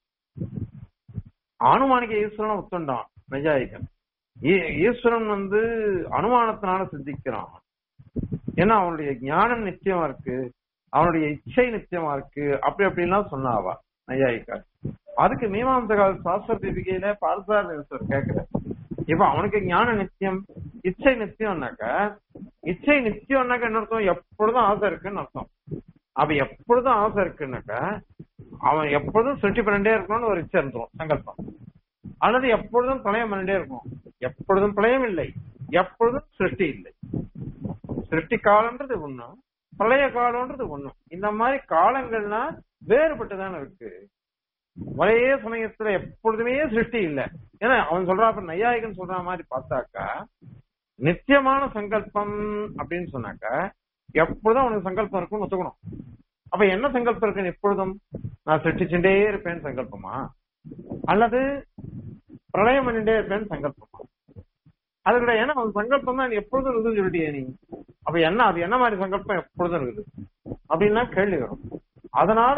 அனுமானிக்க ஈஸ்வரனை ஒத்துண்டான் நையாயிகன் ஈ- ஈஸ்வரன் வந்து அனுமானத்தினால சிந்திக்கிறான் ஏன்னா அவனுடைய ஞானம் நிச்சயமா இருக்கு அவனுடைய இச்சை நிச்சயமா இருக்கு அப்படி அப்படின்லாம் சொன்னாவா நையாயிக்கா அதுக்கு மீமாம்சகால் சாஸ்திர தீபிகையில பால்சார் கேக்குற இப்ப அவனுக்கு ஞான நித்தியம் இச்சை நித்தியம்னாக்க இச்சை நித்தியம்னாக்க என்ன அர்த்தம் எப்பொழுதும் ஆசை இருக்குன்னு அர்த்தம் அப்ப எப்பொழுதும் ஆசை இருக்குன்னாக்க அவன் எப்பொழுதும் சுற்றி பண்ணிட்டே இருக்கணும்னு ஒரு இச்சை இருந்துரும் சங்கல்பம் அல்லது எப்பொழுதும் பிரளயம் பண்ணிட்டே இருக்கும் எப்பொழுதும் பிரளயம் இல்லை எப்பொழுதும் சிருஷ்டி இல்லை சிருஷ்டி காலம்ன்றது ஒண்ணு பிரளய காலம்ன்றது ஒண்ணு இந்த மாதிரி காலங்கள்னா வேறுபட்டுதானே இருக்கு ஒரே சமயத்துல எப்பொழுதுமே சிருஷ்டி இல்ல ஏன்னா அவன் சொல்றாப்ப நையாயிகன் சொல்ற மாதிரி பார்த்தாக்கா நித்தியமான சங்கல்பம் அப்படின்னு சொன்னாக்க எப்பொழுதும் அவனுக்கு சங்கல்பம் இருக்கும்னு ஒத்துக்கணும் அப்ப என்ன சங்கல்பம் இருக்கு எப்பொழுதும் நான் சிருஷ்டிச்சுட்டே இருப்பேன்னு சங்கல்பமா அல்லது பிரளயம் பண்ணிட்டே இருப்பேன்னு சங்கல்பமா அது கூட ஏன்னா அவன் சங்கல்பம் தான் எப்பொழுதும் இருக்குதுன்னு சொல்லிட்டியே நீ அப்ப என்ன அது என்ன மாதிரி சங்கல்பம் எப்பொழுதும் இருக்குது அப்படின்னா கேள்வி வரும் அதனால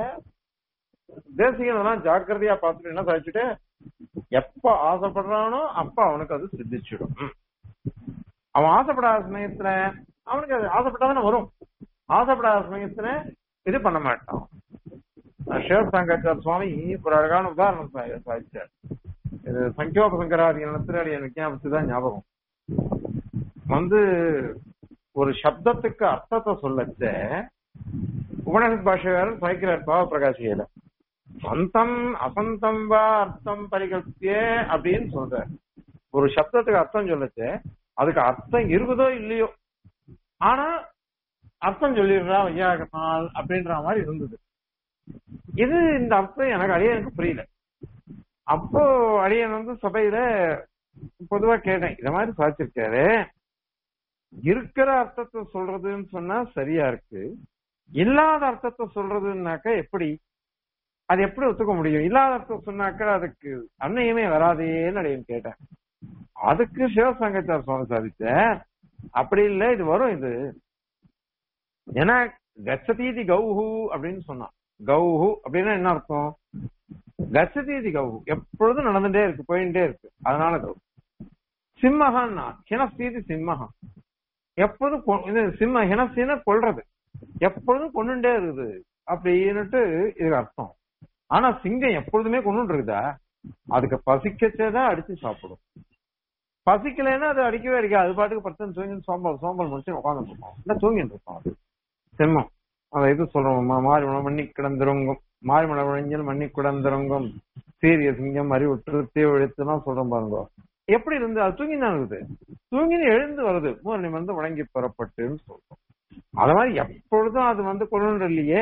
தேசிகன் அதெல்லாம் ஜாக்கிரதையா பார்த்துட்டு என்ன சாதிச்சுட்டு எப்ப ஆசைப்படுறானோ அப்ப அவனுக்கு அது சித்திச்சிடும் அவன் ஆசைப்படாத சமயத்துல அவனுக்கு அது ஆசைப்பட்டாதானே வரும் ஆசைப்படாத சமயத்துல இது பண்ண மாட்டான் சிவசங்கர் சுவாமி ஒரு அழகான உதாரணம் சா- சாதிச்சார் இது சங்கோபசங்கராதிகரணத்துல எனக்கு விஞ்ஞாபத்து தான் ஞாபகம் வந்து ஒரு சப்தத்துக்கு அர்த்தத்தை சொல்லச்ச உபநிஷத் பாஷகாரன் சாய்க்கிறார் பாவ பிரகாசியில சந்தம் அசந்தம் வா அர்த்தம் பரிகல்பிய அப்படின்னு சொல்றார் ஒரு சப்தத்துக்கு அர்த்தம் சொல்லச்சு அதுக்கு அர்த்தம் இருக்குதோ இல்லையோ ஆனா அர்த்தம் சொல்லிடுறா வையாகனால் அப்படின்ற மாதிரி இருந்தது இது இந்த அர்த்தம் எனக்கு அடியனுக்கு புரியல அப்போ அடியன் வந்து சபையில பொதுவா கேட்டேன் இத மாதிரி சாதிச்சிருக்காரு இருக்கிற அர்த்தத்தை சொல்றதுன்னு சொன்னா சரியா இருக்கு இல்லாத அர்த்தத்தை சொல்றதுன்னாக்க எப்படி அது எப்படி ஒத்துக்க முடியும் இல்லாத அர்த்தம் சொன்னாக்க அதுக்கு அன்னையுமே வராதேன்னு அடியன் கேட்டேன் அதுக்கு சிவசங்கச்சார் சுவாமி சாதிச்ச அப்படி இல்ல இது வரும் இது ஏன்னா கச்சதீதி கௌஹு அப்படின்னு சொன்னான் கௌஹு அப்படின்னா என்ன அர்த்தம் கச்சதீதி கௌஹு எப்பொழுதும் நடந்துட்டே இருக்கு போயிட்டே இருக்கு அதனால கௌ சிம்மஹன்னா ஹினஸ்தீதி சிம்மஹா எப்போதும் கொ- இது சிம்ம ஹினஸ்தீன கொல்றது எப்பொழுதும் கொண்டுட்டே இருக்குது அப்படின்னுட்டு இதுக்கு அர்த்தம் ஆனா சிங்கம் எப்பொழுதுமே கொண்டு இருக்குதா அதுக்கு பசிக்கச்சேதான் அடிச்சு சாப்பிடும் பசிக்கலைன்னா அது அடிக்கவே அடிக்காது அது பாட்டுக்கு பத்து தூங்கி சோம்பல் சோம்பல் முடிச்சு உட்காந்துட்டு இருப்போம் இல்ல தூங்கிட்டு இருப்போம் அது சிம்மம் அதை இது சொல்றோம் மா- மாரிமலை மண்ணி கிடந்திருங்கும் மாரிமலை விளைஞ்சல் மண்ணி கிடந்திருங்கும் சீரிய சிங்கம் அறிவுற்று தீவழித்துலாம் சொல்றோம் பாருங்க எப்படி இருந்து அது தூங்கி தான் இருக்குது தூங்கி எழுந்து வருது மூரணி வந்து வழங்கி பெறப்பட்டுன்னு சொல்றோம் அது மாதிரி எப்பொழுதும் அது வந்து கொள்ளுன்ற இல்லையே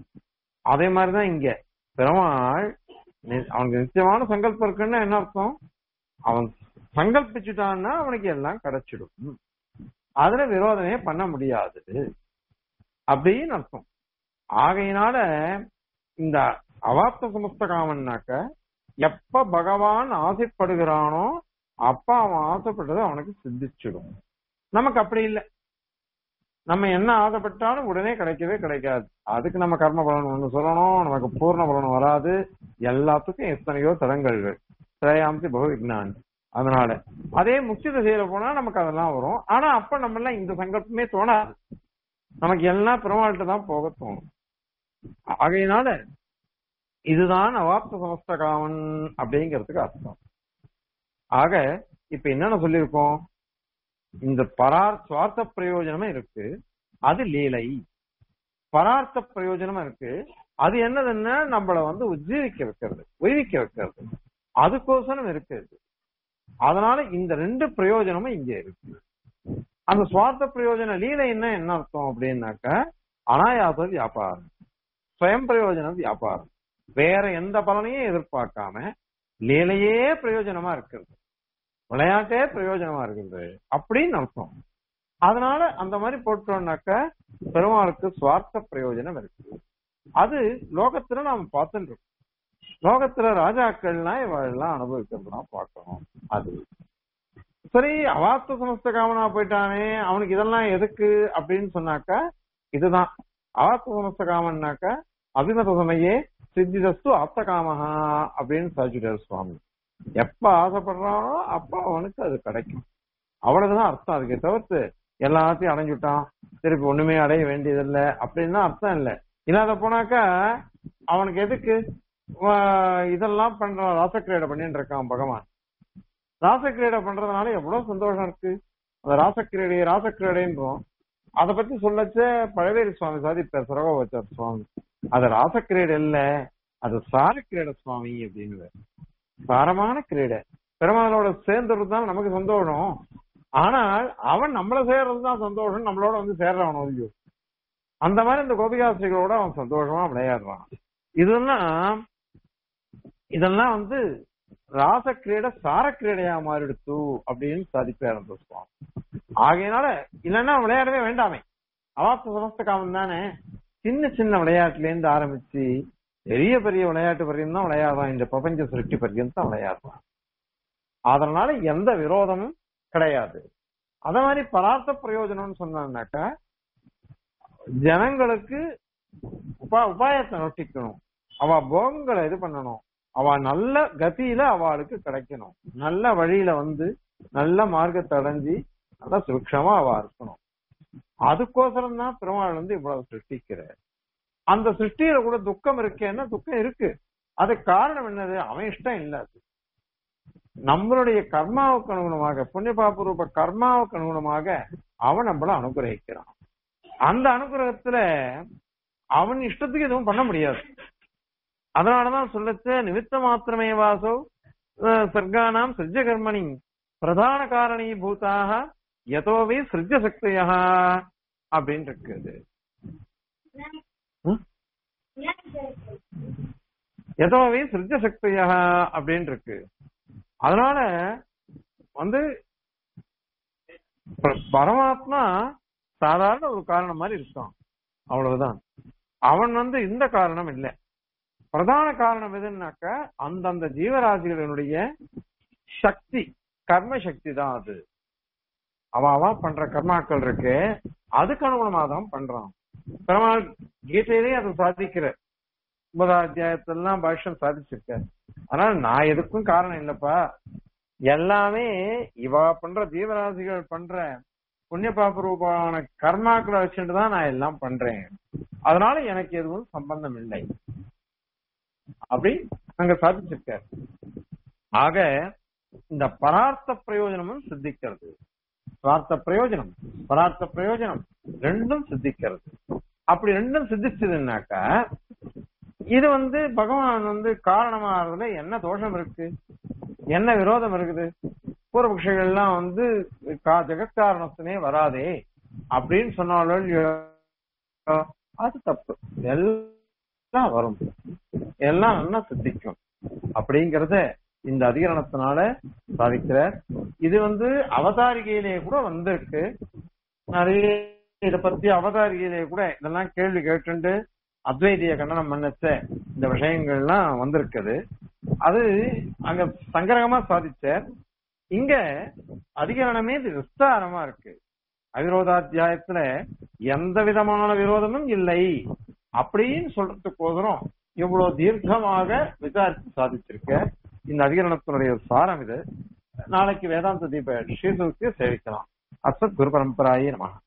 அதே மாதிரிதான் இங்க பெருமாள் நி- அவனுக்கு நிச்சயமான சங்கல்பம் இருக்குன்னா என்ன அர்த்தம் அவன் சங்கல்பிச்சுட்டான்னா அவனுக்கு எல்லாம் கிடைச்சிடும் அதுல விரோதமே பண்ண முடியாது அப்படின்னு அர்த்தம் ஆகையினால இந்த அவாப்த சமஸ்த காமன்னாக்க எப்ப பகவான் ஆசைப்படுகிறானோ அப்ப அவன் ஆசைப்பட்டது அவனுக்கு சித்திச்சிடும் நமக்கு அப்படி இல்லை நம்ம என்ன ஆசைப்பட்டாலும் உடனே கிடைக்கவே கிடைக்காது அதுக்கு நம்ம கர்ம பலன் ஒண்ணு சொல்லணும் நமக்கு பூர்ண பலன் வராது எல்லாத்துக்கும் எத்தனையோ தடங்கல்கள் திரையாம்சி பகு விஜானி அதனால அதே முக்தி திசையில போனா நமக்கு அதெல்லாம் வரும் ஆனா அப்ப நம்ம எல்லாம் இந்த சங்கல்பமே தோணாது நமக்கு எல்லாம் பெருமாள்கிட்ட தான் போக தோணும் ஆகையினால இதுதான் அவாப்த சமஸ்த காமன் அப்படிங்கிறதுக்கு அர்த்தம் ஆக இப்ப என்னென்ன சொல்லியிருக்கோம் இந்த பரார் சுவார்த்த பிரயோஜனமும் இருக்கு அது லீலை பரார்த்த பிரயோஜனமும் இருக்கு அது என்னதுன்னா நம்மள வந்து உஜ்ஜீவிக்க வைக்கிறது உய்விக்க வைக்கிறது அதுக்கோசரம் இருக்குது அதனால இந்த ரெண்டு பிரயோஜனமும் இங்க இருக்கு அந்த சுவார்த்த பிரயோஜன லீலைன்னா என்ன அர்த்தம் அப்படின்னாக்க அனாயாச வியாபாரம் ஸ்வயம் பிரயோஜன வியாபாரம் வேற எந்த பலனையும் எதிர்பார்க்காம லீலையே பிரயோஜனமா இருக்கிறது விளையாட்டே பிரயோஜனமா இருக்குது அப்படின்னு அர்த்தம் அதனால அந்த மாதிரி போட்டோம்னாக்க பெருமாளுக்கு சுவார்த்த பிரயோஜனம் இருக்கு அது லோகத்துல நாம பார்த்துட்டு இருக்கோம் லோகத்துல ராஜாக்கள்லாம் இவெல்லாம் அனுபவிக்கிறதுலாம் பார்க்கணும் அது சரி அவாத்த சமஸ்த காமனா போயிட்டானே அவனுக்கு இதெல்லாம் எதுக்கு அப்படின்னு சொன்னாக்கா இதுதான் அவாத்த சமஸ்த காமன்னாக்க அபிமத சமயே சித்திதஸ்து ஆப்த காமஹா அப்படின்னு சாதிச்சுட்டார் சுவாமி எப்ப ஆசைப்படுறானோ அப்ப அவனுக்கு அது கிடைக்கும் அவ்வளவுதான் அர்த்தம் அதுக்கு தவிர்த்து எல்லாத்தையும் அடைஞ்சுட்டான் திருப்பி ஒண்ணுமே அடைய வேண்டியதில்லை அப்படின்னு அர்த்தம் இல்லை இல்லாத போனாக்கா அவனுக்கு எதுக்கு வா- இதெல்லாம் பண்றான் ராசக்கிரீடை பண்ணிட்டு இருக்கான் பகவான் ராசக்கிரீடை பண்றதுனால எவ்வளவு சந்தோஷம் இருக்கு அந்த ராசக்கிரீடை ராசக்கிரீடைன்றோம் அதை பத்தி சொல்லச்சே பழவேரி சுவாமி சாதிப்பார் சரகோபச்சார் சுவாமி அது ராசக்கிரீடை இல்ல அது சாரக்கிரீடை சுவாமி அப்படின்னு சாரமான கிரீடை பெருமாளோட சேர்ந்துறது தான் நமக்கு சந்தோஷம் ஆனால் அவன் நம்மள சேர்றது தான் சந்தோஷம் நம்மளோட வந்து சேர்றவன் இல்லையோ அந்த மாதிரி இந்த கோபிகாசிகளோட அவன் சந்தோஷமா விளையாடுறான் இதெல்லாம் இதெல்லாம் வந்து ராசக்கிரீடை சாரக்கிரீடையா மாறிடுத்து அப்படின்னு சாதிப்பார் அந்த சுவாமி ஆகையினால இல்லைன்னா விளையாடவே வேண்டாமே அவாப்த சமஸ்த காமம் தானே சின்ன சின்ன விளையாட்டுல இருந்து ஆரம்பிச்சு பெரிய பெரிய விளையாட்டு பர்யம் தான் விளையாடுறான் இந்த பிரபஞ்ச சிருஷ்டி பர்யம் தான் விளையாடுறான் அதனால எந்த விரோதமும் கிடையாது அத மாதிரி பதார்த்த பிரயோஜனம்னு சொன்னாக்கா ஜனங்களுக்கு உபா உபாயத்தை நொட்டிக்கணும் அவ போகங்களை இது பண்ணணும் அவ நல்ல கதியில அவளுக்கு கிடைக்கணும் நல்ல வழியில வந்து நல்ல மார்க்கத்தை அடைஞ்சு நல்ல சுபிக்ஷமா அவ இருக்கணும் அதுக்கோசரம் தான் பெருமாள் வந்து இவ்வளவு சிருஷ்டிக்கிறார் அந்த சிருஷ்டியில கூட துக்கம் இருக்கேன்னா துக்கம் இருக்கு அதுக்கு காரணம் என்னது அவன் இஷ்டம் இல்ல அது நம்மளுடைய கர்மாவுக்கு அனுகுணமாக புண்ணிய பாப ரூப கர்மாவுக்கு அனுகுணமாக அவன் நம்மள அனுகிரகிக்கிறான் அந்த அனுகிரகத்துல அவன் இஷ்டத்துக்கு எதுவும் பண்ண முடியாது அதனாலதான் சொல்லச்ச நிமித்த மாத்திரமே வாசோ அஹ், சர்க்கானாம் சிருஜ கர்மணி பிரதான காரணி பூதாக யதோவி சிருஜ சக்தியா அப்படின்னு இருக்குது ம்? யதோவி சிருஜ சக்தியா அப்படின்னு இருக்கு அதனால வந்து ப- பரமாத்மா சாதாரண ஒரு காரணம் மாதிரி இருக்கான் அவ்வளவுதான் அவன் வந்து இந்த காரணம் இல்லை பிரதான காரணம் எதுன்னாக்க அந்தந்த ஜீவராசிகளினுடைய சக்தி கர்ம சக்தி தான் அது அவ அவ பண்ற கர்மாக்கள் இருக்கு அதுக்கு அனுகுணமா தான் பண்றான் பெருமாள் கீதையிலேயே அதை சாதிக்கிற ஒன்பதாம் அத்தியாயத்திலாம் பாஷ்யம் சாதிச்சிருக்க அதனால நான் எதுக்கும் காரணம் இல்லப்பா எல்லாமே இவ பண்ற ஜீவராசிகள் பண்ற புண்ணிய பாப ரூபான கர்மாக்களை வச்சுட்டு தான் நான் எல்லாம் பண்றேன் அதனால எனக்கு எதுவும் சம்பந்தம் இல்லை அப்படி அங்க சாதிச்சிருக்கார் ஆக இந்த பரார்த்த பிரயோஜனமும் சித்திக்கிறது சுவார்த்த பிரயோஜனம் பரார்த்த பிரயோஜனம் ரெண்டும் சித்திக்கிறது அப்படி ரெண்டும் சித்திச்சதுன்னாக்கா இது வந்து பகவான் வந்து காரணமாகறதுல என்ன தோஷம் இருக்கு என்ன விரோதம் இருக்குது பூர்வபக்ஷிகள்லாம் வந்து கா- ஜெகத்காரணத்தினே வராதே அப்படின்னு சொன்னாலும் இல்லையோ, அது தப்பு எல்லாம் வரும் எல்லாம் நல்லா சித்திக்கும் அப்படிங்கறத இந்த அதிகரணத்தினால சாதிக்கிறார் இது வந்து அவதாரிகையிலே கூட வந்திருக்கு நிறைய இத பத்தி அவதாரிகையிலே கூட இதெல்லாம் கேள்வி கேட்டுண்டு அத்வைதிய கண்டனம் பண்ணச்ச இந்த விஷயங்கள்லாம் வந்திருக்குது அது அங்க சங்கரகமா சாதிச்சார் இங்க அதிகரணமே இது விஸ்தாரமா இருக்கு அவிரோதாத்தியாயத்துல எந்த விதமான விரோதமும் இல்லை அப்படின்னு சொல்றதுக்கோசரம் இவ்வளவு தீர்க்கமாக விசாரித்து சாதிச்சிருக்க இந்த அதிகரணத்தினுடைய சாரம் இது நாளைக்கு வேதாந்த தீப ஸ்ரீசுக்கு சேவிக்கலாம் அசத் குரு பரம்பராயே நம